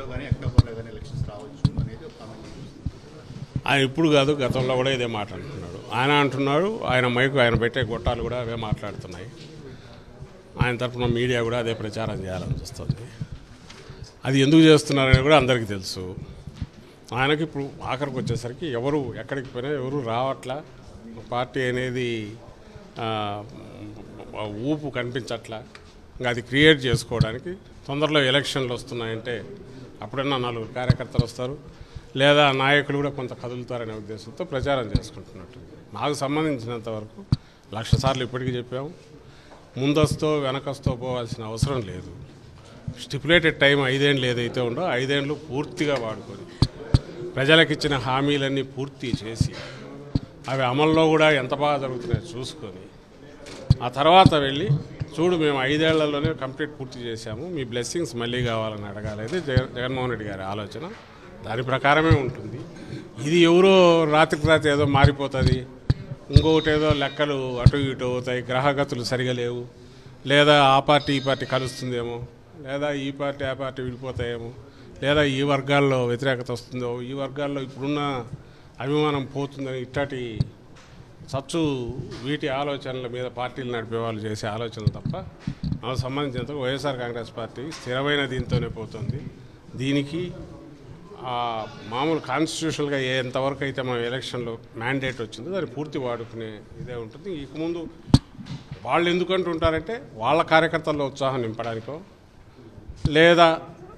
కానీ ఎక్కడకుండా కానీ ఎలక్షన్స్ రావచ్చు అనేది ఒక కామెంట్ ఆయన ఇప్పుడు కాదు గతంలో కూడా ఇదే మాట అంటున్నాడు ఆయన అంటున్నాడు ఆయన మైకు ఆయన పెట్టే గొట్టాలు కూడా అవే మాట్లాడుతున్నాయి ఆయన తరఫున మీడియా కూడా అదే ప్రచారం చేయాలని చూస్తుంది అది ఎందుకు చేస్తున్నారని కూడా అందరికీ తెలుసు ఆయనకి ఇప్పుడు ఆఖరికి వచ్చేసరికి ఎవరు ఎక్కడికి పోయినా ఎవరు రావట్లా పార్టీ అనేది ఆ, ఊపు కనిపించట్లా ఇంకా అది క్రియేట్ చేసుకోవడానికి తొందరలో ఎలక్షన్లు వస్తున్నాయంటే అప్పుడన్నా నలుగురు కార్యకర్తలు వస్తారు లేదా నాయకులు కూడా కొంత కదులుతారనే ఉద్దేశంతో ప్రచారం చేసుకుంటున్నట్టు నాకు సంబంధించినంత వరకు లక్ష సార్లు ఇప్పటికీ చెప్పాము ముందస్తో వెనకస్తో పోవాల్సిన అవసరం లేదు స్టిపులేటెడ్ టైం ఐదేండ్లు ఏదైతే ఉందో ఐదేండ్లు పూర్తిగా వాడుకొని ప్రజలకు ఇచ్చిన హామీలన్నీ పూర్తి చేసి అవి అమల్లో కూడా ఎంత బాగా జరుగుతున్నాయో చూసుకొని ఆ తర్వాత వెళ్ళి చూడు మేము ఐదేళ్లలోనే కంప్లీట్ పూర్తి చేశాము మీ బ్లెస్సింగ్స్ మళ్ళీ కావాలని అడగాలనేది జగన్ జగన్మోహన్ రెడ్డి గారి ఆలోచన దాని ప్రకారమే ఉంటుంది ఇది ఎవరో రాత్రికి రాత్రి ఏదో మారిపోతుంది ఇంకొకటి ఏదో లెక్కలు అటు ఇటు అవుతాయి గ్రహగతులు సరిగా లేవు లేదా ఆ పార్టీ ఈ పార్టీ కలుస్తుందేమో లేదా ఈ పార్టీ ఆ పార్టీ విడిపోతాయేమో లేదా ఈ వర్గాల్లో వ్యతిరేకత వస్తుందో ఈ వర్గాల్లో ఇప్పుడున్న అభిమానం పోతుందని ఇట్లాంటి సచ్చు వీటి ఆలోచనల మీద పార్టీలు నడిపే వాళ్ళు చేసే ఆలోచనలు తప్ప నాకు సంబంధించినంత వైఎస్ఆర్ కాంగ్రెస్ పార్టీ స్థిరమైన దీంతోనే పోతుంది దీనికి ఆ మామూలు కాన్స్టిట్యూషనల్గా ఎంతవరకు అయితే మన ఎలక్షన్లో మ్యాండేట్ వచ్చిందో దాన్ని పూర్తి వాడుకునే ఇదే ఉంటుంది ఇక ముందు వాళ్ళు ఎందుకు అంటుంటారంటే వాళ్ళ కార్యకర్తల్లో ఉత్సాహం నింపడానికో లేదా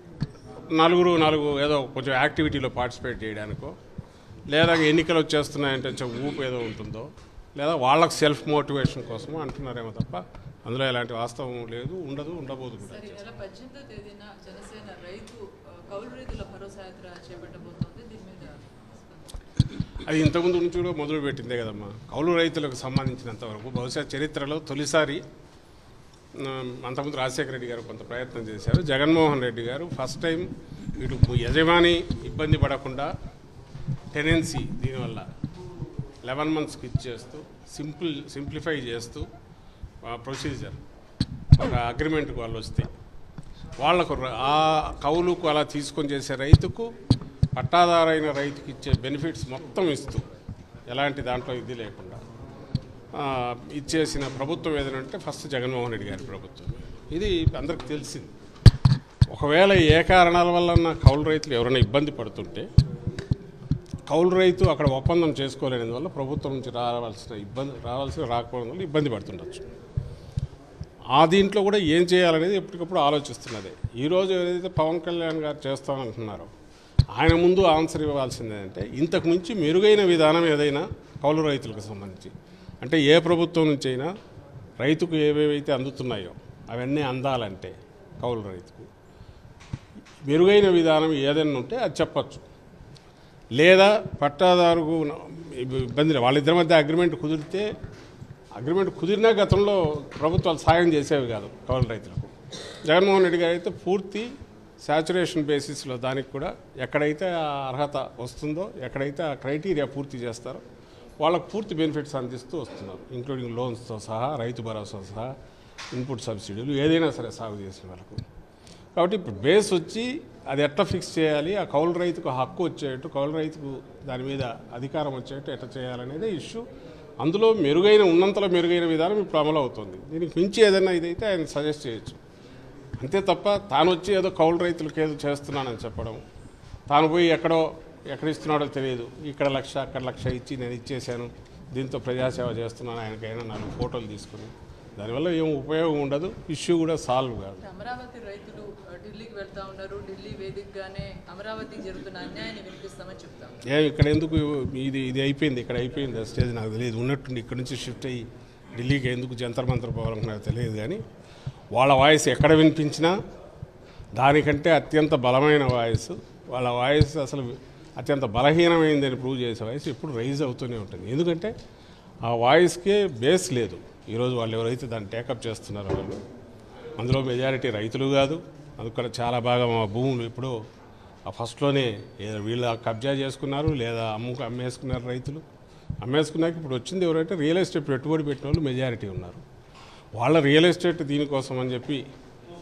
నలుగురు నలుగురు ఏదో కొంచెం యాక్టివిటీలో పార్టిసిపేట్ చేయడానికో లేదా ఎన్నికలు వచ్చేస్తున్నాయంటే కొంచెం ఊపు ఏదో ఉంటుందో లేదా వాళ్ళకి సెల్ఫ్ మోటివేషన్ కోసం అంటున్నారేమో తప్ప అందులో ఎలాంటి వాస్తవం లేదు ఉండదు ఉండబోదు కూడా సరే ఈ నెల పద్దెనిమిదో తేదీన జనసేన రైతు ఆ, కౌలు రైతుల భరోసా యాత్ర చేపట్టబోతోంది దీని మీద స్పందించండి. అది ఇంతకుముందు నుంచి కూడా మొదలు పెట్టిందే కదమ్మా కౌలు రైతులకు సంబంధించినంత వరకు బహుశా చరిత్రలో తొలిసారి ఆ, అంతకుముందు రాజశేఖర రెడ్డి గారు కొంత ప్రయత్నం చేశారు జగన్మోహన్ రెడ్డి గారు ఫస్ట్ టైం ఇటు యజమాని ఇబ్బంది పడకుండా టెనెన్సీ దీనివల్ల లెవెన్ మంత్స్కి ఇచ్చేస్తూ సింపుల్ సింప్లిఫై చేస్తూ ప్రొసీజర్ ఒక అగ్రిమెంట్కి వాళ్ళు వస్తే వాళ్ళకు ర- ఆ కౌలుకు అలా తీసుకొని చేసే రైతుకు పట్టాదారైన రైతుకి ఇచ్చే బెనిఫిట్స్ మొత్తం ఇస్తూ ఎలాంటి దాంట్లో ఇది లేకుండా ఆ, ఇచ్చేసిన ప్రభుత్వం ఏదంటే ఫస్ట్ జగన్మోహన్ రెడ్డి గారి ప్రభుత్వం ఇది అందరికి తెలిసింది ఒకవేళ ఏ కారణాల వల్ల కౌలు రైతులు ఎవరైనా ఇబ్బంది పడుతుంటే కౌలు రైతు అక్కడ ఒప్పందం చేసుకోలేని వల్ల ప్రభుత్వం నుంచి రావాల్సిన ఇబ్బంది రావాల్సిన రాకపోవడం వల్ల ఇబ్బంది పడుతుండొచ్చు ఆ దీంట్లో కూడా ఏం చేయాలనేది ఎప్పటికప్పుడు ఆలోచిస్తున్నదే ఈరోజు ఏదైతే పవన్ కళ్యాణ్ గారు చేస్తామంటున్నారో ఆయన ముందు ఆన్సర్ ఇవ్వాల్సింది ఏంటంటే ఇంతకు మించి మెరుగైన విధానం ఏదైనా కౌలు రైతులకు సంబంధించి అంటే ఏ ప్రభుత్వం నుంచి అయినా రైతుకు ఏవేవైతే అందుతున్నాయో అవన్నీ అందాలంటే కౌలు రైతుకు మెరుగైన విధానం ఏదైనా ఉంటే అది చెప్పచ్చు లేదా పట్టాదారుకు ఇబ్బంది లేదు. వాళ్ళిద్దరి మధ్య అగ్రిమెంట్ కుదిరితే అగ్రిమెంట్ కుదిరినా గతంలో ప్రభుత్వాలు సాయం చేసేవి కాదు కౌలు రైతులకు జగన్మోహన్ రెడ్డి గారు అయితే పూర్తి శాచురేషన్ బేసిస్లో దానికి కూడా ఎక్కడైతే ఆ అర్హత వస్తుందో ఎక్కడైతే ఆ క్రైటీరియా పూర్తి చేస్తారో వాళ్ళకు పూర్తి బెనిఫిట్స్ అందిస్తూ వస్తున్నారు ఇంక్లూడింగ్ లోన్స్తో సహా రైతు భరోసా సహా ఇన్పుట్ సబ్సిడీలు ఏదైనా సరే సాగు చేసిన వాళ్ళకు కాబట్టి ఇప్పుడు బేస్ వచ్చి అది ఎట్లా ఫిక్స్ చేయాలి ఆ కౌలు రైతుకు హక్కు వచ్చేట్టు కౌలు రైతుకు దాని మీద అధికారం వచ్చేట్టు ఎట్లా చేయాలనేదే ఇష్యూ అందులో మెరుగైన ఉన్నంతలో మెరుగైన విధానం ఇప్పుడు అమలు అవుతుంది దీనికి మించి ఏదైనా ఇదైతే ఆయన సజెస్ట్ చేయొచ్చు అంతే తప్ప తాను వచ్చి ఏదో కౌలు రైతులకు ఏదో చేస్తున్నానని చెప్పడం తాను పోయి ఎక్కడో ఎక్కడ ఇస్తున్నాడో తెలియదు ఇక్కడ లక్ష అక్కడ లక్ష ఇచ్చి నేను ఇచ్చేశాను దీంతో ప్రజాసేవ చేస్తున్నాను ఆయనకైనా నాలుగు ఫోటోలు తీసుకుని దానివల్ల ఏం ఉపయోగం ఉండదు ఇష్యూ కూడా సాల్వ్ కాదు అమరావతి రైతులు ఆ, ఢిల్లీకి వెళ్తా ఉన్నారు ఢిల్లీ వేదికగానే అమరావతికి జరుగుతున్న అన్యాయాన్ని వినిపిస్తామని చెప్తాం ఏ ఇక్కడ ఎందుకు ఇది ఇది అయిపోయింది ఇక్కడ అయిపోయింది ఆ స్టేజ్ నాకు తెలియదు ఉన్నట్టుండి ఇక్కడ నుంచి షిఫ్ట్ అయ్యి ఢిల్లీకి ఎందుకు జంతర్ మంతర్ పోవాలనుకున్నారో తెలియదు కానీ వాళ్ళ వాయిస్ ఎక్కడ వినిపించినా దానికంటే అత్యంత బలమైన వాయిస్ వాళ్ళ వాయిస్ అసలు అత్యంత బలహీనమైందని ప్రూవ్ చేసే వాయిస్ ఎప్పుడు రైజ్ అవుతూనే ఉంటుంది ఎందుకంటే ఆ వాయిస్కే బేస్ లేదు ఈరోజు వాళ్ళు ఎవరైతే దాన్ని టేకప్ చేస్తున్నారో వాళ్ళు అందులో మెజారిటీ రైతులు కాదు అది కూడా చాలా బాగా మా భూములు ఇప్పుడు ఆ ఫస్ట్లోనే ఏదో వీళ్ళు కబ్జా చేసుకున్నారు లేదా అమ్ముకు అమ్మేసుకున్నారు రైతులు అమ్మేసుకున్నాక ఇప్పుడు వచ్చింది ఎవరైతే రియల్ ఎస్టేట్ పెట్టుబడి పెట్టిన వాళ్ళు మెజారిటీ ఉన్నారు వాళ్ళ రియల్ ఎస్టేట్ దీనికోసం అని చెప్పి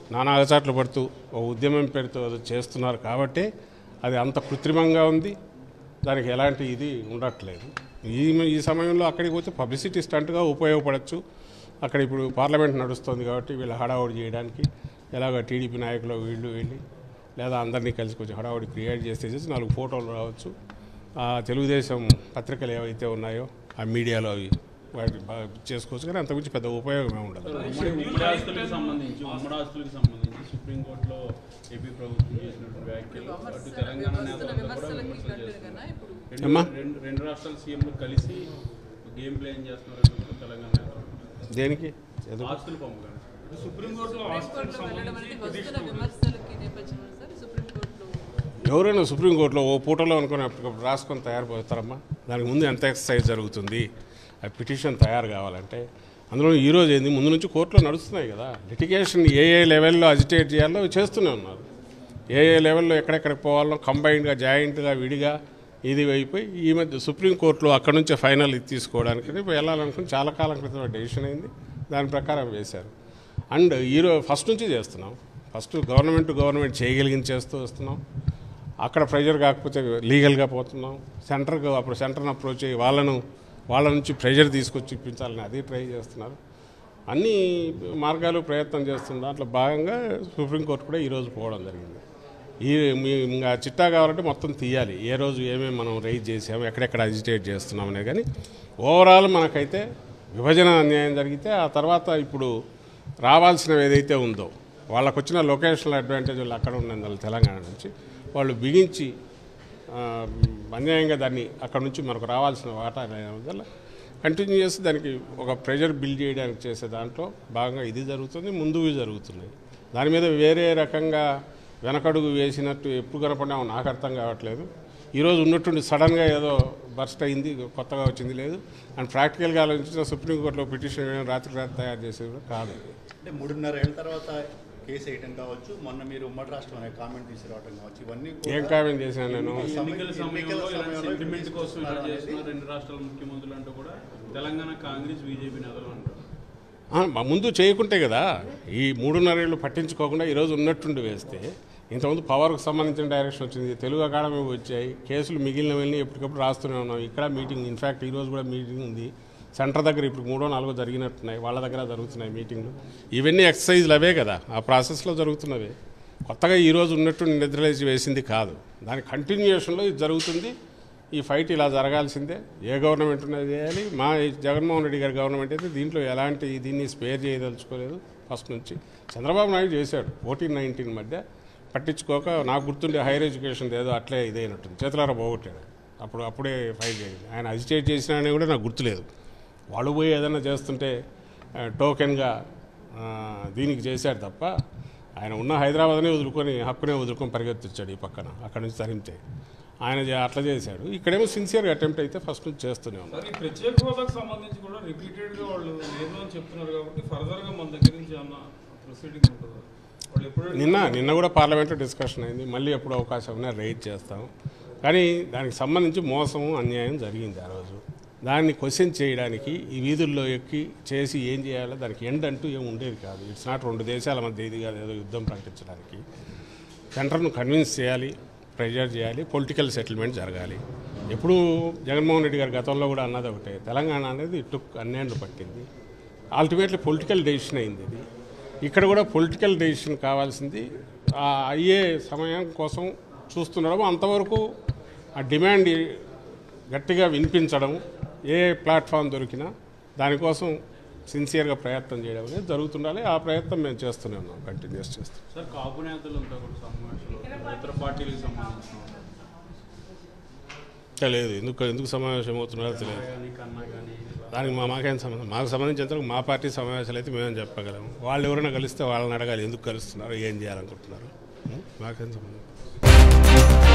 నానా అగచాట్లు పడుతూ ఓ ఉద్యమం పేరుతో అది చేస్తున్నారు కాబట్టి అది అంత కృత్రిమంగా ఉంది దానికి ఎలాంటి ఇది ఉండట్లేదు ఈ ఈ సమయంలో అక్కడికి పోతే పబ్లిసిటీ స్టంట్గా ఉపయోగపడచ్చు అక్కడ ఇప్పుడు పార్లమెంట్ నడుస్తుంది కాబట్టి వీళ్ళు హడావుడి చేయడానికి ఎలాగ టీడీపీ నాయకులు వీళ్ళు వెళ్ళి లేదా అందరినీ కలిసి కొంచెం హడావుడి క్రియేట్ చేస్తే చేసి నాలుగు ఫోటోలు రావచ్చు ఆ తెలుగుదేశం పత్రికలు ఏవైతే ఉన్నాయో ఆ మీడియాలో అవి వాటి బాగా చేసుకోవచ్చు కానీ అంతకుమించి పెద్ద ఉపయోగమే ఉండదు ఉమ్మడి ఉమ్మడి ఆస్తులకు సంబంధించి ఉమ్మడి ఆస్తులకు సంబంధించి సుప్రీంకోర్టులో ఏపీ ప్రభుత్వం చేసినటువంటి వ్యాఖ్యలు అటు తెలంగాణ వస్తున్న నేతలంతా కూడా విమర్శలకి విమర్శలు కట్టిన చేస్తున్నారు కన్నా ఇప్పుడు రెండు అమ్మా? రెండు రెండు రాష్ట్రాల సీఎంలు కలిసి గేమ్ ప్లేన్ చేస్తున్నారని కూడా తెలంగాణ నేతలు అంటున్నారు. దేనికి ఎందుకు? ఆస్తులు పంపగానే సుప్రీంకోర్టులో సుప్రీంకోర్టులో వెళ్ళడం అనేది వస్తున్న విమర్శలకి నేపథ్యంలో సార్ సుప్రీంకోర్టులో ఎవరైనా సుప్రీంకోర్టులో ఓ పూటలో అనుకుని అప్పటికప్పుడు రాసుకొని తయారు పోతారమ్మా దానికి ముందు ఎంత ఎక్సర్సైజ్ జరుగుతుంది ఆ పిటిషన్ తయారు కావాలంటే అందులో ఈ రోజు ఏంది ముందు నుంచి కోర్టులో నడుస్తున్నాయి కదా లిటిగేషన్ ఏ ఏ లెవెల్లో అజిటేట్ చేయాలో చేస్తూనే ఉన్నారు ఏ ఏ లెవెల్లో ఎక్కడెక్కడికి పోవాలో కంబైన్డ్గా జాయింట్గా విడిగా ఇది అయిపోయి ఈ మధ్య సుప్రీంకోర్టులో అక్కడ నుంచే ఫైనల్ ఇది తీసుకోవడానికి వెళ్ళాలనుకుని చాలా కాలం క్రితం డెసిషన్ అయింది దాని ప్రకారం వేశారు అండ్ ఈరోజు ఫస్ట్ నుంచి చేస్తున్నాం ఫస్ట్ గవర్నమెంట్ టు గవర్నమెంట్ చేయగలిగింది చేస్తూ వస్తున్నాం అక్కడ ప్రెషర్ కాకపోతే లీగల్గా పోతున్నాం సెంటర్కి అప్పుడు సెంటర్ని అప్రోచ్ అయ్యి వాళ్ళను వాళ్ళ నుంచి ప్రెషర్ తీసుకొచ్చి ఇప్పించాలని అది ట్రై చేస్తున్నారు అన్ని మార్గాలు ప్రయత్నం చేస్తున్న దాంట్లో భాగంగా సుప్రీంకోర్టు కూడా ఈరోజు పోవడం జరిగింది ఈ మీ ఇంకా చిట్టా కావాలంటే మొత్తం తీయాలి ఏ రోజు ఏమేమి మనం రైజ్ చేసాము ఎక్కడెక్కడ అజిటేట్ చేస్తున్నాం అనేది కానీ ఓవరాల్ మనకైతే విభజన అన్యాయం జరిగితే ఆ తర్వాత ఇప్పుడు రావాల్సినవి ఏదైతే ఉందో వాళ్ళకు వచ్చిన లొకేషనల్ అడ్వాంటేజ్ వాళ్ళు అక్కడ ఉన్నందువల్ల తెలంగాణ నుంచి వాళ్ళు బిగించి ఆ, అన్యాయంగా దాన్ని అక్కడ నుంచి మనకు రావాల్సిన వాటా వల్ల కంటిన్యూ చేసి దానికి ఒక ప్రెషర్ బిల్డ్ చేయడానికి చేసే దాంట్లో భాగంగా ఇది జరుగుతుంది ముందువి జరుగుతున్నాయి దాని మీద వేరే రకంగా వెనకడుగు వేసినట్టు ఎప్పుడు కనపడినా నాకు అర్థం కావట్లేదు ఈరోజు ఉన్నట్టుండి సడన్గా ఏదో బర్స్ట్ అయింది కొత్తగా వచ్చింది లేదు అండ్ ప్రాక్టికల్గా ఆలోచించిన సుప్రీంకోర్టులో పిటిషన్ వేయడం రాత్రి రాత్రి తయారు చేసేది కూడా కాదు అంటే మూడున్నర ఏళ్ళ తర్వాత కేసు వేయటం కావచ్చు మొన్న మీరు ఉమ్మడి రాష్ట్రం అనే కామెంట్ తీసుకురావటం కావచ్చు ఇవన్నీ కూడా ఏం కామెంట్ చేశాను నేను ఈ ఎన్నికల ఎన్నికల సమయంలో ఇలాంటి సమయంలో సెంటిమెంట్ కోసం ఇలా తీసుకున్నారు చేస్తున్నారు రెండు రాష్ట్రాల ముఖ్యమంత్రులు అంటూ కూడా తెలంగాణ కాంగ్రెస్ బీజేపీ నేతలు అంటారు ఆ, మా ముందు చేయకుంటే కదా ఈ మూడున్నరేళ్ళు పట్టించుకోకుండా ఈరోజు ఉన్నట్టుండి వేస్తే ఇంతకుముందు పవర్కి సంబంధించిన డైరెక్షన్ వచ్చింది తెలుగు అకాడమీ వచ్చాయి కేసులు మిగిలినవన్నీ ఎప్పటికప్పుడు రాస్తూనే ఉన్నాం ఇక్కడ మీటింగ్ ఇన్ఫ్యాక్ట్ ఈరోజు కూడా మీటింగ్ ఉంది సెంటర్ దగ్గర ఇప్పుడు మూడో నాలుగో జరిగినట్టున్నాయి వాళ్ళ దగ్గర జరుగుతున్నాయి మీటింగ్లు ఇవన్నీ ఎక్సర్సైజ్లు అవే కదా ఆ ప్రాసెస్లో జరుగుతున్నవే కొత్తగా ఈరోజు ఉన్నట్టు నిద్రలేసి వేసింది కాదు దాని కంటిన్యూషన్లో ఇది జరుగుతుంది ఈ ఫైట్ ఇలా జరగాల్సిందే ఏ గవర్నమెంట్ ఉన్నది చేయాలి మా జగన్మోహన్ రెడ్డి గారి గవర్నమెంట్ అయితే దీంట్లో ఎలాంటి దీన్ని స్పేర్ చేయదలుచుకోలేదు ఫస్ట్ నుంచి చంద్రబాబు నాయుడు చేశాడు ఫోర్టీన్ నైన్టీన్ మధ్య పట్టించుకోక నాకు గుర్తుండే హైయర్ ఎడ్యుకేషన్ ఏదో అట్లే ఇదైనట్టుంది చేతులారా పోగొట్టాడు అప్పుడు అప్పుడే ఫైట్ చేయాలి ఆయన అజిటేట్ చేసినా అని కూడా నాకు గుర్తులేదు వాళ్ళు పోయి ఏదైనా చేస్తుంటే ఆ, టోకెన్గా ఆ, దీనికి చేశాడు తప్ప ఆయన ఉన్న హైదరాబాద్నే వదులుకొని హక్కునే వదులుకొని పరిగెత్తించాడు ఈ పక్కన అక్కడి నుంచి తరిమితే ఆయన చే- అట్లా చేశాడు ఇక్కడేమో సిన్సియర్గా అటెంప్ట్ అయితే ఫస్ట్ నుంచి చేస్తూనే ఉన్నాం సార్ ఈ ప్రత్యేక హోదాకు సంబంధించి కూడా రిపీటెడ్ గా వాళ్ళు లేదు అని చెప్తున్నారు కాబట్టి ఫర్దర్ గా మన దగ్గర నుంచి ఏమన్నా ప్రొసీడింగ్ ఉంటుందా వాళ్ళు ఎప్పుడు నిన్న నిన్న కూడా పార్లమెంట్లో డిస్కషన్ అయింది మళ్ళీ ఎప్పుడు అవకాశం ఉన్నా రైట్ చేస్తాం కానీ దానికి సంబంధించి మోసం అన్యాయం జరిగింది ఆ రోజు దాన్ని క్వశ్చన్ చేయడానికి ఈ వీధుల్లో ఎక్కి చేసి ఏం చేయాలో దానికి ఎండ్ అంటూ ఏం ఉండేది కాదు ఇట్స్ నాట్ రెండు దేశాల మధ్య ఇది కాదు ఏదో యుద్ధం ప్రకటించడానికి సెంటర్ను కన్విన్స్ చేయాలి ప్రెజర్ చేయాలి పొలిటికల్ సెటిల్మెంట్ జరగాలి ఎప్పుడు జగన్మోహన్ రెడ్డి గారు గతంలో కూడా అన్నది ఒకటే తెలంగాణ అనేది టుక్ అన్నేళ్ళు పట్టింది అల్టిమేట్లీ పొలిటికల్ డెసిషన్ అయింది ఇది ఇక్కడ కూడా పొలిటికల్ డెసిషన్ కావాల్సింది ఆ అయ్యే సమయం కోసం చూస్తుండడం అంతవరకు ఆ డిమాండ్ గట్టిగా వినిపించడం ఏ ప్లాట్ఫామ్ దొరికినా దానికోసం సిన్సియర్గా ప్రయత్నం చేయడం అనేది జరుగుతుండాలి ఆ ప్రయత్నం మేము చేస్తూనే ఉన్నాం కంటిన్యూస్ చేస్తాం సార్ కాపు నేతలంతా కూడా సమావేశంలో ఇతర పార్టీలకు సంబంధించిన తెలియదు ఎందుకు ఎందుకు సమావేశం అవుతున్నారో తెలియదు కానీ కన్నా కానీ దానికి మా మాకేం సంబంధం మాకు సంబంధించినంతవరకు మా పార్టీ సమావేశాలు అయితే మేమేం చెప్పగలము వాళ్ళు ఎవరైనా కలిస్తే వాళ్ళని అడగాలి ఎందుకు కలుస్తున్నారు ఏం చేయాలనుకుంటున్నారు ఉం? మాకేం సంబంధం